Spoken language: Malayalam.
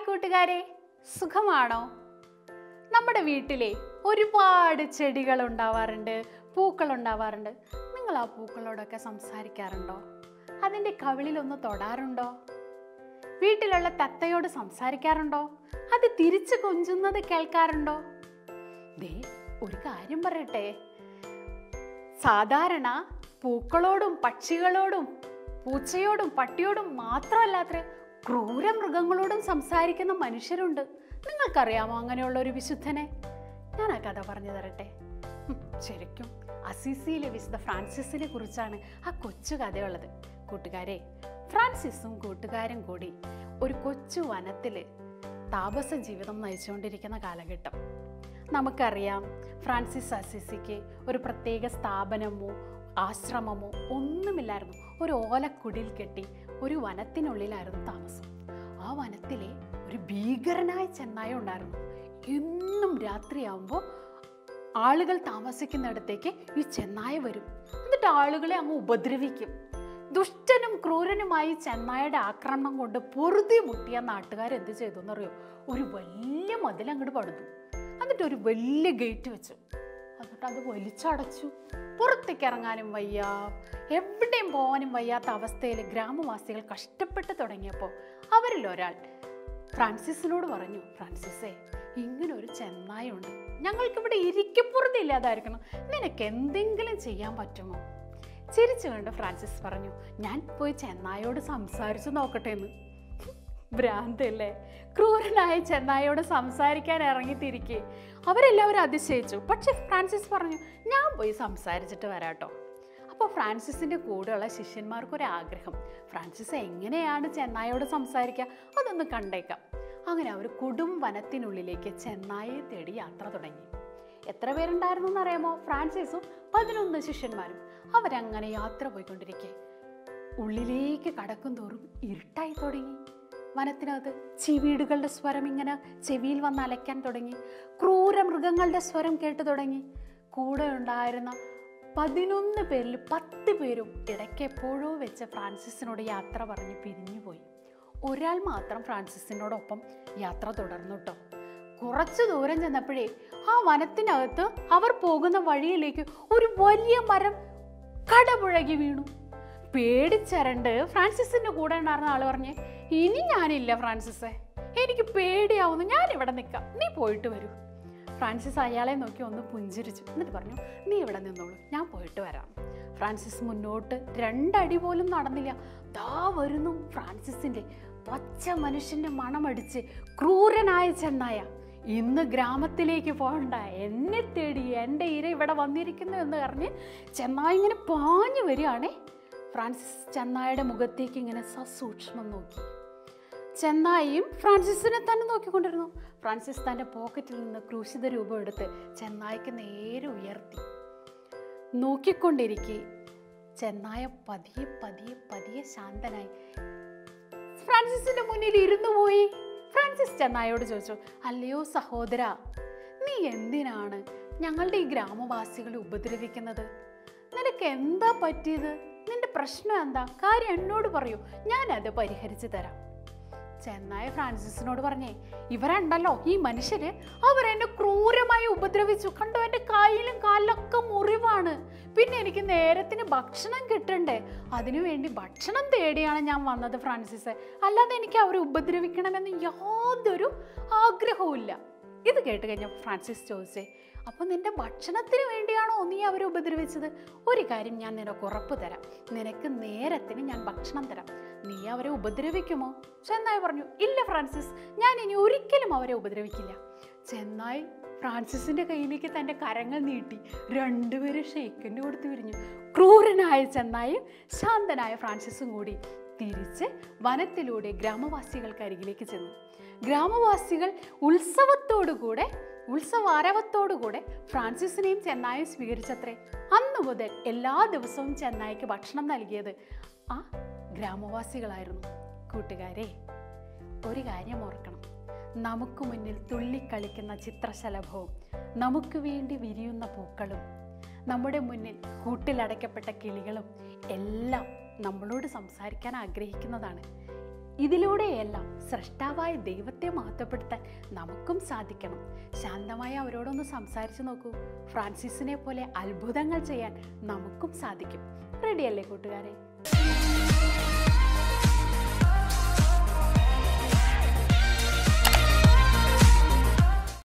കൂട്ടുകാരെ സുഖമാണോ നമ്മുടെ വീട്ടിലെ ഒരുപാട് ചെടികൾ ഉണ്ടാവാറുണ്ട് പൂക്കൾ ഉണ്ടാവാറുണ്ട് നിങ്ങൾ ആ പൂക്കളോടൊക്കെ സംസാരിക്കാറുണ്ടോ അതിൻ്റെ കവിളിലൊന്ന് തൊടാറുണ്ടോ വീട്ടിലുള്ള തത്തയോട് സംസാരിക്കാറുണ്ടോ അത് തിരിച്ചു കൊഞ്ചുന്നത് കേൾക്കാറുണ്ടോ ദേ ഒരു കാര്യം പറയട്ടെ സാധാരണ പൂക്കളോടും പക്ഷികളോടും പൂച്ചയോടും പട്ടിയോടും മാത്രമല്ലാത്ര ക്രൂര മൃഗങ്ങളോടും സംസാരിക്കുന്ന മനുഷ്യരുണ്ട് നിങ്ങൾക്കറിയാമോ അങ്ങനെയുള്ള ഒരു വിശുദ്ധനെ ഞാൻ ആ കഥ പറഞ്ഞു തരട്ടെ ഉം, ശരിക്കും അസീസിയിലെ വിശുദ്ധ ഫ്രാൻസിസിനെ കുറിച്ചാണ് ആ കൊച്ചു കഥയുള്ളത് കൂട്ടുകാരെ ഫ്രാൻസിസും കൂട്ടുകാരും കൂടി ഒരു കൊച്ചു വനത്തിൽ താപസ ജീവിതം നയിച്ചുകൊണ്ടിരിക്കുന്ന കാലഘട്ടം നമുക്കറിയാം ഫ്രാൻസിസ് അസിസിക്ക് ഒരു പ്രത്യേക സ്ഥാപനമോ ആശ്രമമോ ഒന്നുമില്ലായിരുന്നു ഒരു ഓലക്കുടിൽ കെട്ടി ഒരു വനത്തിനുള്ളിലായിരുന്നു താമസം ആ വനത്തിലെ ഒരു ഭീകരനായ ചെന്നായ ഉണ്ടായിരുന്നു എന്നും രാത്രിയാവുമ്പോൾ ആളുകൾ താമസിക്കുന്നിടത്തേക്ക് ഈ ചെന്നായ വരും എന്നിട്ട് ആളുകളെ അങ്ങ് ഉപദ്രവിക്കും ദുഷ്ടനും ക്രൂരനുമായി ചെന്നായയുടെ ആക്രമണം കൊണ്ട് പൊറുതി മുട്ടിയ നാട്ടുകാർ എന്ത് ചെയ്തു എന്നറിയോ ഒരു വലിയ മതിൽ അങ്ങോട്ട് പടുന്നു എന്നിട്ട് ഒരു വലിയ ഗേറ്റ് വെച്ചു എന്നിട്ട് അത് വലിച്ചടച്ചു പുറത്തേക്ക് ഇറങ്ങാനും വയ്യ എവിടെയും പോകാനും വയ്യാത്ത അവസ്ഥയിൽ ഗ്രാമവാസികൾ കഷ്ടപ്പെട്ട് തുടങ്ങിയപ്പോൾ അവരിൽ ഒരാൾ ഫ്രാൻസിസിനോട് പറഞ്ഞു ഫ്രാൻസിസേ ഇങ്ങനെ ഒരു ചെന്നായുണ്ട് ഞങ്ങൾക്കിവിടെ ഇരിക്കപ്പുറത്ത് ഇല്ലാതായിരിക്കണം നിനക്ക് എന്തെങ്കിലും ചെയ്യാൻ പറ്റുമോ ചിരിച്ചു കണ്ട് ഫ്രാൻസിസ് പറഞ്ഞു ഞാൻ പോയി ചെന്നായോട് സംസാരിച്ചു നോക്കട്ടെ എന്ന് ഭ്രാന്തല്ലേ ക്രൂരനായ ചെന്നായോട് സംസാരിക്കാൻ ഇറങ്ങിത്തിരിക്കെ അവരെല്ലാവരും അതിശയിച്ചു പക്ഷെ ഫ്രാൻസിസ് പറഞ്ഞു ഞാൻ പോയി സംസാരിച്ചിട്ട് വരാട്ടോ അപ്പോൾ ഫ്രാൻസിസിൻ്റെ കൂടെയുള്ള ശിഷ്യന്മാർക്കൊരു ആഗ്രഹം ഫ്രാൻസിസ് എങ്ങനെയാണ് ചെന്നായോട് സംസാരിക്കുക അതൊന്ന് കണ്ടേക്കാം അങ്ങനെ അവർ കൊടും വനത്തിനുള്ളിലേക്ക് ചെന്നായെ തേടി യാത്ര തുടങ്ങി എത്ര പേരുണ്ടായിരുന്നു എന്നറിയാമോ ഫ്രാൻസിസും പതിനൊന്ന് ശിഷ്യന്മാരും അവരങ്ങനെ യാത്ര പോയിക്കൊണ്ടിരിക്കെ ഉള്ളിലേക്ക് കടക്കും തോറും ഇരുട്ടായി തുടങ്ങി വനത്തിനകത്ത് ചീവീടുകളുടെ സ്വരം ഇങ്ങനെ ചെവിയിൽ വന്ന് അലയ്ക്കാൻ തുടങ്ങി ക്രൂര മൃഗങ്ങളുടെ സ്വരം കേട്ടു തുടങ്ങി കൂടെ ഉണ്ടായിരുന്ന പതിനൊന്ന് പേരിൽ പത്ത് പേരും ഇടയ്ക്ക് എപ്പോഴോ വെച്ച് ഫ്രാൻസിസിനോട് യാത്ര പറഞ്ഞ് പിരിഞ്ഞുപോയി ഒരാൾ മാത്രം ഫ്രാൻസിസിനോടൊപ്പം യാത്ര തുടർന്നു കേട്ടോ കുറച്ചു ദൂരം ചെന്നപ്പോഴേ ആ വനത്തിനകത്ത് അവർ പോകുന്ന വഴിയിലേക്ക് ഒരു വലിയ മരം കടപുഴകി വീണു പേടിച്ചരണ്ട് ഫ്രാൻസിസിന്റെ കൂടെ ഉണ്ടായിരുന്ന ആള് പറഞ്ഞേ ഇനി ഞാനില്ല ഫ്രാൻസിസേ എനിക്ക് പേടിയാവുന്നു ഞാൻ ഇവിടെ നിൽക്കാം നീ പോയിട്ട് വരൂ ഫ്രാൻസിസ് അയാളെ നോക്കി ഒന്ന് പുഞ്ചിരിച്ചു എന്നിട്ട് പറഞ്ഞു നീ ഇവിടെ നിന്നോളൂ ഞാൻ പോയിട്ട് വരാം ഫ്രാൻസിസ് മുന്നോട്ട് രണ്ടടി പോലും നടന്നില്ല ദാ വരുന്നു ഫ്രാൻസിസിന്റെ പച്ച മനുഷ്യന്റെ മണമടിച്ച് ക്രൂരനായ ചെന്നായ ഇന്ന് ഗ്രാമത്തിലേക്ക് പോകണ്ട എന്നെ തേടി എൻ്റെ ഇര ഇവിടെ വന്നിരിക്കുന്നു എന്ന് പറഞ്ഞ് ചെന്നായ ഇങ്ങനെ പാഞ്ഞു വരികയാണേ ഫ്രാൻസിസ് ചെന്നായയുടെ മുഖത്തേക്ക് ഇങ്ങനെ സസൂക്ഷ്മം നോക്കി ചെന്നായിയും ഫ്രാൻസിസിനെ തന്നെ നോക്കിക്കൊണ്ടിരുന്നു ഫ്രാൻസിസ് തൻ്റെ പോക്കറ്റിൽ നിന്ന് ക്രൂശിത രൂപം എടുത്ത് ചെന്നായിക്ക് നേരെ ഉയർത്തി നോക്കിക്കൊണ്ടിരിക്കെ ചെന്നായ പതിയെ പതിയെ പതിയെ ശാന്തനായി ഫ്രാൻസിസിന്റെ മുന്നിൽ ഇരുന്നു പോയി ഫ്രാൻസിസ് ചെന്നായോട് ചോദിച്ചു അല്ലയോ സഹോദര നീ എന്തിനാണ് ഞങ്ങളുടെ ഈ ഗ്രാമവാസികളെ ഉപദ്രവിക്കുന്നത് നിനക്ക് എന്താ പറ്റിയത് നിന്റെ പ്രശ്നം എന്താ കാര്യം എന്നോട് പറയൂ ഞാനത് പരിഹരിച്ചു തരാം ചെന്നായ ഫ്രാൻസിസിനോട് പറഞ്ഞേ ഇവരുണ്ടല്ലോ ഈ മനുഷ്യര് അവരെന്നെ ക്രൂരമായി ഉപദ്രവിച്ചു കണ്ടോ എൻ്റെ കയ്യിലും കാലിലൊക്കെ മുറിവാണ് പിന്നെ എനിക്ക് നേരത്തിന് ഭക്ഷണം കിട്ടണ്ടേ അതിനുവേണ്ടി ഭക്ഷണം തേടിയാണ് ഞാൻ വന്നത് ഫ്രാൻസിസ് അല്ലാതെ എനിക്ക് അവരെ ഉപദ്രവിക്കണമെന്ന് യാതൊരു ആഗ്രഹവും ഇല്ല ഇത് കേട്ട് കഴിഞ്ഞപ്പോൾ ഫ്രാൻസിസ് ചോദിച്ചേ അപ്പോൾ നിന്റെ ഭക്ഷണത്തിന് വേണ്ടിയാണോ നീ അവരെ ഉപദ്രവിച്ചത് ഒരു കാര്യം ഞാൻ നിനക്ക് ഉറപ്പ് തരാം നിനക്ക് നേരത്തിന് ഞാൻ ഭക്ഷണം തരാം നീ അവരെ ഉപദ്രവിക്കുമോ ചെന്നായി പറഞ്ഞു ഇല്ല ഫ്രാൻസിസ് ഞാൻ ഇനി ഒരിക്കലും അവരെ ഉപദ്രവിക്കില്ല ചെന്നായി ഫ്രാൻസിസിന്റെ കയ്യിലേക്ക് തൻ്റെ കരങ്ങൾ നീട്ടി രണ്ടുപേരും ഷെയ്ക്കൻ്റെ കൊടുത്ത് വിരിഞ്ഞു ക്രൂരനായ ചെന്നായും ശാന്തനായ ഫ്രാൻസിസും കൂടി തിരിച്ച് വനത്തിലൂടെ ഗ്രാമവാസികൾക്ക് അരികിലേക്ക് ചെന്നു ഗ്രാമവാസികൾ ഉത്സവത്തോടുകൂടെ ഉത്സവാരവത്തോടുകൂടെ ഫ്രാൻസിസിനെയും ചെന്നായും സ്വീകരിച്ചത്രേ അന്നു മുതൽ എല്ലാ ദിവസവും ചെന്നായിക്ക് ഭക്ഷണം നൽകിയത് ആ ഗ്രാമവാസികളായിരുന്നു കൂട്ടുകാരെ ഒരു കാര്യം ഓർക്കണം നമുക്ക് മുന്നിൽ തുള്ളിക്കളിക്കുന്ന ചിത്രശലഭവും നമുക്ക് വേണ്ടി വിരിയുന്ന പൂക്കളും നമ്മുടെ മുന്നിൽ കൂട്ടിലടയ്ക്കപ്പെട്ട കിളികളും എല്ലാം നമ്മളോട് സംസാരിക്കാൻ ആഗ്രഹിക്കുന്നതാണ് ഇതിലൂടെയെല്ലാം സൃഷ്ടാവായ ദൈവത്തെ മഹത്വപ്പെടുത്താൻ നമുക്കും സാധിക്കണം ശാന്തമായി അവരോടൊന്ന് സംസാരിച്ചു നോക്കൂ ഫ്രാൻസിസിനെ പോലെ അത്ഭുതങ്ങൾ ചെയ്യാൻ നമുക്കും സാധിക്കും റെഡിയല്ലേ കൂട്ടുകാരെ